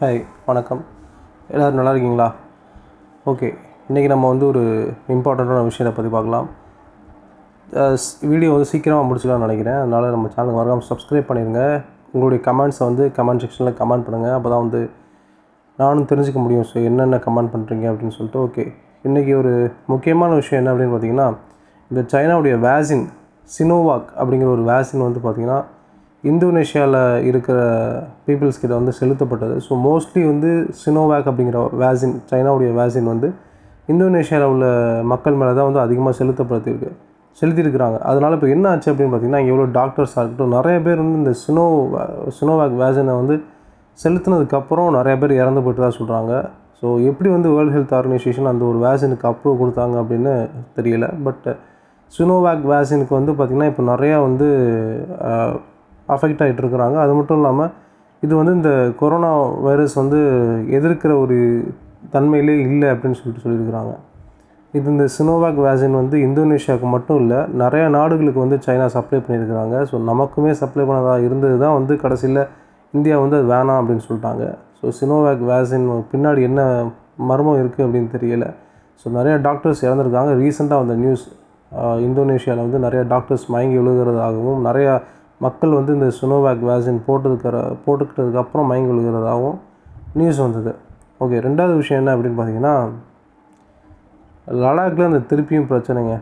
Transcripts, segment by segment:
hi வணக்கம் எல்லோரும் நல்லா இருக்கீங்களா ஓகே இன்றைக்கி நம்ம வந்து ஒரு இம்பார்ட்டண்ட்டான விஷயத்தை பற்றி பார்க்கலாம் வீடியோ வந்து சீக்கிரமாக முடிச்சுக்கலாம்னு நினைக்கிறேன் அதனால் நம்ம சேனலுக்கு மறக்காமல் சப்ஸ்கிரைப் பண்ணிடுங்க உங்களுடைய கமெண்ட்ஸை வந்து கமெண்ட் செக்ஷனில் கமெண்ட் பண்ணுங்கள் அப்போ தான் வந்து நானும் தெரிஞ்சுக்க முடியும் ஸோ என்னென்ன கமெண்ட் பண்ணுறீங்க அப்படின்னு சொல்லிட்டு ஓகே இன்றைக்கி ஒரு முக்கியமான விஷயம் என்ன அப்படின்னு பார்த்தீங்கன்னா இந்த சைனாவுடைய வேசின் சினோவாக் அப்படிங்கிற ஒரு வேசின் வந்து பார்த்திங்கன்னா இந்தோனேஷியாவில் இருக்கிற பீப்புள்ஸ் கிட்ட வந்து செலுத்தப்பட்டது ஸோ மோஸ்ட்லி வந்து சினோவேக் அப்படிங்கிற வேசின் சைனாவுடைய வேசின் வந்து இந்தோனேஷியாவில் உள்ள மக்கள் மேலே தான் வந்து அதிகமாக செலுத்தப்பட்டிருக்கு செலுத்தியிருக்கிறாங்க அதனால் இப்போ என்ன ஆச்சு அப்படின்னு பார்த்தீங்கன்னா இங்கே எவ்வளோ டாக்டர்ஸாக இருக்கட்டும் நிறைய பேர் வந்து இந்த சினோ சினோவேக் வேக்சினை வந்து செலுத்தினதுக்கப்புறம் நிறைய பேர் இறந்து போயிட்டு தான் சொல்கிறாங்க ஸோ எப்படி வந்து வேர்ல்டு ஹெல்த் ஆர்கனைசேஷன் அந்த ஒரு வேக்சினுக்கு அப்ரூவ் கொடுத்தாங்க அப்படின்னு தெரியல பட் சினோவேக் வேக்சினுக்கு வந்து பார்த்திங்கன்னா இப்போ நிறையா வந்து அஃபெக்ட் ஆகிட்டு இருக்கிறாங்க அது மட்டும் இல்லாமல் இது வந்து இந்த கொரோனா வைரஸ் வந்து எதிர்க்கிற ஒரு தன்மையிலே இல்லை அப்படின்னு சொல்லிட்டு சொல்லியிருக்கிறாங்க இது இந்த சினோவாக் வேக்சின் வந்து இந்தோனேஷியாவுக்கு மட்டும் இல்லை நிறையா நாடுகளுக்கு வந்து சைனா சப்ளை பண்ணியிருக்கிறாங்க ஸோ நமக்குமே சப்ளை பண்ணதாக இருந்தது தான் வந்து கடைசியில் இந்தியா வந்து அது வேணாம் அப்படின்னு சொல்லிட்டாங்க ஸோ சினோவேக் வேக்சின் பின்னாடி என்ன மர்மம் இருக்குது அப்படின்னு தெரியல ஸோ நிறையா டாக்டர்ஸ் இறந்துருக்காங்க ரீசெண்டாக வந்த நியூஸ் இந்தோனேஷியாவில் வந்து நிறையா டாக்டர்ஸ் மயங்கி விழுகிறதாகவும் நிறையா மக்கள் வந்து இந்த சினோவேக் வேக்சின் போட்டதுக்கு போட்டுக்கிட்டதுக்கு அப்புறம் மயங்கி விழுகிறதாகவும் நியூஸ் வந்தது ஓகே ரெண்டாவது விஷயம் என்ன அப்படின்னு பார்த்தீங்கன்னா லடாக்கில் அந்த திருப்பியும் பிரச்சனைங்க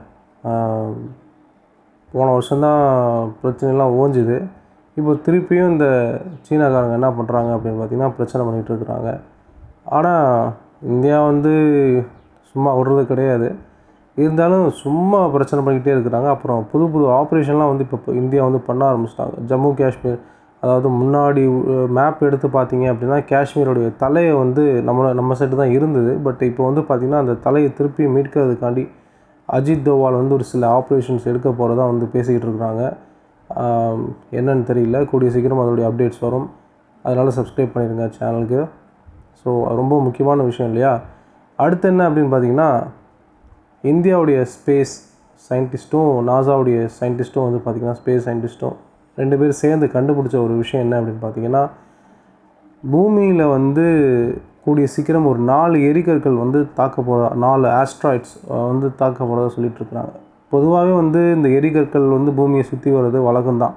போன வருஷம்தான் பிரச்சனைலாம் ஓஞ்சுது இப்போ திருப்பியும் இந்த சீனாக்காரங்க என்ன பண்ணுறாங்க அப்படின்னு பார்த்தீங்கன்னா பிரச்சனை பண்ணிகிட்டு இருக்கிறாங்க ஆனால் இந்தியா வந்து சும்மா விடுறது கிடையாது இருந்தாலும் சும்மா பிரச்சனை பண்ணிக்கிட்டே இருக்கிறாங்க அப்புறம் புது புது ஆப்ரேஷன்லாம் வந்து இப்போ இந்தியா வந்து பண்ண ஆரம்பிச்சிட்டாங்க ஜம்மு காஷ்மீர் அதாவது முன்னாடி மேப் எடுத்து பார்த்தீங்க அப்படின்னா காஷ்மீருடைய தலையை வந்து நம்ம நம்ம சைடு தான் இருந்தது பட் இப்போ வந்து பார்த்திங்கன்னா அந்த தலையை திருப்பி மீட்கிறதுக்காண்டி அஜித் தோவால் வந்து ஒரு சில ஆப்ரேஷன்ஸ் எடுக்க போகிறதா வந்து பேசிக்கிட்டு இருக்கிறாங்க என்னன்னு தெரியல கூடிய சீக்கிரம் அதோடைய அப்டேட்ஸ் வரும் அதனால் சப்ஸ்கிரைப் பண்ணிடுங்க சேனலுக்கு ஸோ ரொம்ப முக்கியமான விஷயம் இல்லையா அடுத்து என்ன அப்படின்னு பார்த்தீங்கன்னா இந்தியாவுடைய ஸ்பேஸ் சயின்டிஸ்ட்டும் நாசாவுடைய சயின்டிஸ்ட்டும் வந்து பார்த்திங்கன்னா ஸ்பேஸ் சயின்டிஸ்ட்டும் ரெண்டு பேரும் சேர்ந்து கண்டுபிடிச்ச ஒரு விஷயம் என்ன அப்படின்னு பார்த்தீங்கன்னா பூமியில் வந்து கூடிய சீக்கிரம் ஒரு நாலு எரிக்கற்கள் வந்து தாக்க போகிறதா நாலு ஆஸ்ட்ராய்ட்ஸ் வந்து தாக்க போகிறதா சொல்லிட்டு இருக்கிறாங்க பொதுவாகவே வந்து இந்த எரிகற்கள் வந்து பூமியை சுற்றி வர்றது வழக்கம்தான்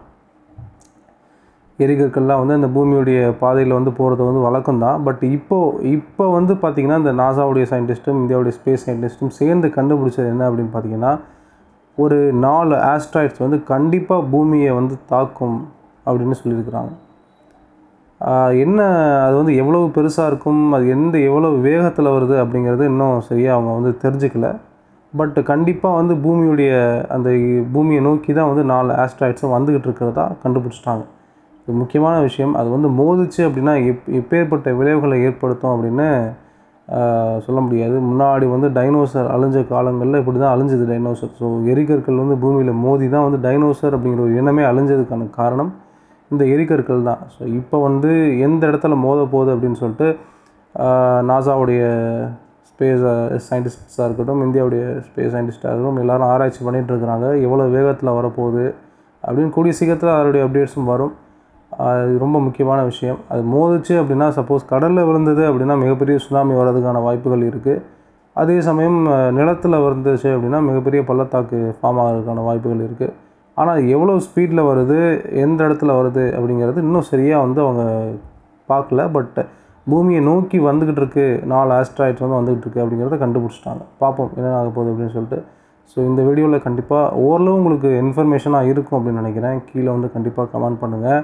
எரிகற்கள்லாம் வந்து அந்த பூமியுடைய பாதையில் வந்து போகிறது வந்து வழக்கம்தான் பட் இப்போது இப்போ வந்து பார்த்திங்கன்னா இந்த நாசாவுடைய சயின்டிஸ்ட்டும் இந்தியாவுடைய ஸ்பேஸ் சயின்டிஸ்ட்டும் சேர்ந்து கண்டுபிடிச்சது என்ன அப்படின்னு பார்த்தீங்கன்னா ஒரு நாலு ஆஸ்ட்ராய்ட்ஸ் வந்து கண்டிப்பாக பூமியை வந்து தாக்கும் அப்படின்னு சொல்லியிருக்கிறாங்க என்ன அது வந்து எவ்வளோ பெருசாக இருக்கும் அது எந்த எவ்வளோ வேகத்தில் வருது அப்படிங்கிறது இன்னும் சரியாக அவங்க வந்து தெரிஞ்சுக்கல பட் கண்டிப்பாக வந்து பூமியுடைய அந்த பூமியை நோக்கி தான் வந்து நாலு ஆஸ்ட்ராய்ட்ஸும் வந்துக்கிட்டு இருக்கிறதா கண்டுபிடிச்சிட்டாங்க இது முக்கியமான விஷயம் அது வந்து மோதிச்சு அப்படின்னா எப் எப்பேற்பட்ட விளைவுகளை ஏற்படுத்தும் அப்படின்னு சொல்ல முடியாது முன்னாடி வந்து டைனோசர் அழிஞ்ச காலங்களில் இப்படி தான் அழிஞ்சது டைனோசர் ஸோ எரிக்கற்கள் வந்து பூமியில் மோதி தான் வந்து டைனோசர் அப்படிங்கிற ஒரு இனமே அழிஞ்சதுக்கான காரணம் இந்த எரிக்கற்கள் தான் ஸோ இப்போ வந்து எந்த இடத்துல மோத போகுது அப்படின்னு சொல்லிட்டு நாசாவுடைய ஸ்பேஸ் சயின்டிஸ்டாக இருக்கட்டும் இந்தியாவுடைய ஸ்பேஸ் சயின்டிஸ்டாக இருக்கட்டும் எல்லோரும் ஆராய்ச்சி பண்ணிகிட்டு இருக்கிறாங்க எவ்வளோ வேகத்தில் வரப்போகுது அப்படின்னு கூடிய சீக்கிரத்தில் அதனுடைய அப்டேட்ஸும் வரும் அது ரொம்ப முக்கியமான விஷயம் அது மோதிச்சு அப்படின்னா சப்போஸ் கடலில் விழுந்தது அப்படின்னா மிகப்பெரிய சுனாமி வர்றதுக்கான வாய்ப்புகள் இருக்குது அதே சமயம் நிலத்தில் விழுந்துச்சு அப்படின்னா மிகப்பெரிய பள்ளத்தாக்கு ஃபார்ம் ஆகிறதுக்கான வாய்ப்புகள் இருக்குது ஆனால் எவ்வளோ ஸ்பீடில் வருது எந்த இடத்துல வருது அப்படிங்கிறது இன்னும் சரியாக வந்து அவங்க பார்க்கல பட் பூமியை நோக்கி வந்துக்கிட்டு இருக்கு நாலு ஆஸ்ட்ராய்ட்ஸ் வந்து வந்துக்கிட்டு இருக்கு அப்படிங்கிறத கண்டுபிடிச்சிட்டாங்க பார்ப்போம் என்ன ஆக போகுது அப்படின்னு சொல்லிட்டு ஸோ இந்த வீடியோவில் கண்டிப்பாக ஓரளவு உங்களுக்கு இன்ஃபர்மேஷனாக இருக்கும் அப்படின்னு நினைக்கிறேன் கீழே வந்து கண்டிப்பாக கமெண்ட் பண்ணுங்கள்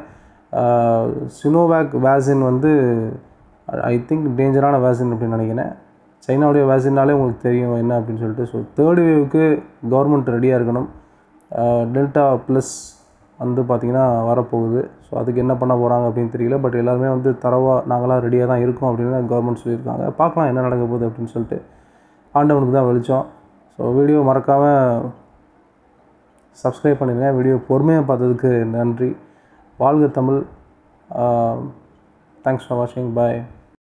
சினோவேக் வேக்சின் வந்து ஐ திங்க் டேஞ்சரான வேக்சின் அப்படின்னு நினைக்கிறேன் சைனாவுடைய வேக்சின்னாலே உங்களுக்கு தெரியும் என்ன அப்படின்னு சொல்லிட்டு ஸோ தேர்ட் வேவுக்கு கவர்மெண்ட் ரெடியாக இருக்கணும் டெல்டா ப்ளஸ் வந்து பார்த்திங்கன்னா வரப்போகுது ஸோ அதுக்கு என்ன பண்ண போகிறாங்க அப்படின்னு தெரியல பட் எல்லாருமே வந்து தரவாக நாங்களாம் ரெடியாக தான் இருக்கோம் அப்படின்னு கவர்மெண்ட் சொல்லியிருக்காங்க பார்க்கலாம் என்ன நடக்க போகுது அப்படின்னு சொல்லிட்டு ஆண்டவனுக்கு தான் வெளிச்சம் ஸோ வீடியோ மறக்காமல் சப்ஸ்கிரைப் பண்ணிடுங்க வீடியோ பொறுமையாக பார்த்ததுக்கு நன்றி வாழ்க தமிழ் தேங்க்ஸ் ஃபார் வாட்சிங் பாய்